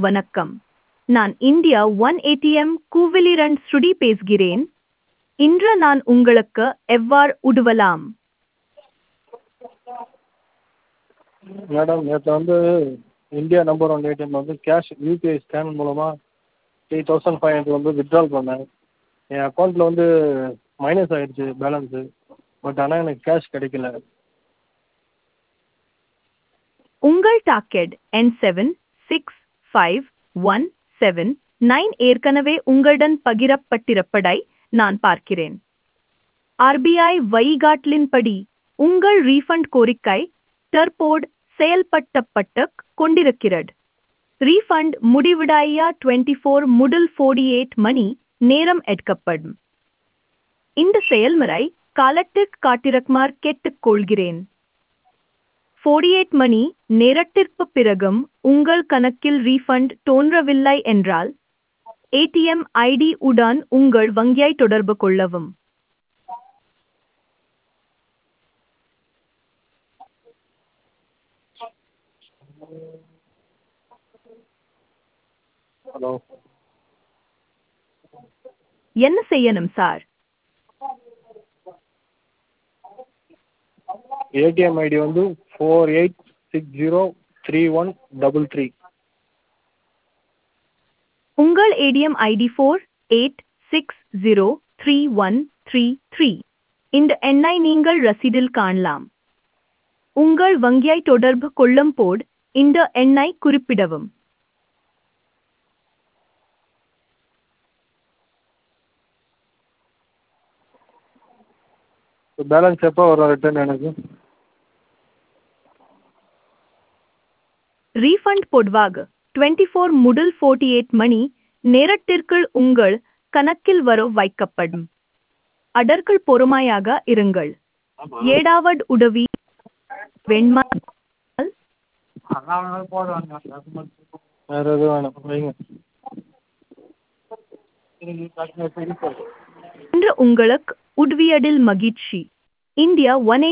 வணக்கம் நான் India one ATM கூவிலிரண்ட் ஸ்ருடி பேசுகிறேன் இன்று நான் உங்களுக்கு எவ்வாறு உதவலாம் மேடம் நேற்று வந்து இந்தியா நம்பர் ஒன் ஏடிஎம்மில் வந்து கேஷ் யூபிஐ ஸ்கேன் மூலமாக த்ரீ தௌசண்ட் ஃபைவ் ஹண்ட்ரட் வந்து வித்ட்ரால் பண்ணேன் என் அக்கௌண்ட்டில் வந்து மைனஸ் ஆகிடுச்சி பேலன்ஸு பட் ஆனால் எனக்கு கேஷ் கிடைக்கல உங்கள் டாக்கெட் என் seven six five one seven nine ஏற்கனவே உங்களுடன் பகிரப்பட்டிருப்பதை நான் பார்க்கிறேன் ஆர்பிஐ வழிகாட்டலின்படி உங்கள் ரீஃபண்ட் கோரிக்கை தற்போது செயல்படுத்தப்பட்டு கொண்டிருக்கிறது ரீஃபண்ட் முடிவடைய டுவெண்ட்டி ஃபோர் முதல் ஃபோர்டி எயிட் மணி நேரம் எடுக்கப்படும் இந்த செயல்முறை காலத்திற்கு காட்டிருக்குமாறு கேட்டுக்கொள்கிறேன் ஃபோர்டி எயிட் மணி நேரத்திற்கு பிறகும் உங்கள் கணக்கில் ரீஃபண்ட் தோன்றவில்லை என்றால் ஏடிஎம் ஐடி உடன் உங்கள் வங்கியை தொடர்பு கொள்ளவும் ஹலோ என்ன செய்யணும் சார் ஏடிஎம் ஐடி வந்து four eight six zero three one double three உங்கள் ATM ID four eight six zero three one three three இந்த எண்ணை நீங்கள் ரசீதில் காணலாம் உங்கள் வங்கியை தொடர்பு கொள்ளும் போது இந்த எண்ணை குறிப்பிடவும் பேலன்ஸ் எப்போ வரும் ரிட்டர்ன் எனக்கு ரீஃபண்ட் பொதுவாக டுவெண்ட்டி ஃபோர் முதல் ஃபோர்ட்டி எயிட் மணி நேரத்திற்குள் உங்கள் கணக்கில் வர வைக்கப்படும் அதற்குள் பொறுமையாக இருங்கள் ஏழாவது உதவி வெண்மா வேறு எதுவும் வேணாம் வைங்க இன்று உங்களுக்கு உதவியதில் மகிழ்ச்சி இந்தியா ஒன்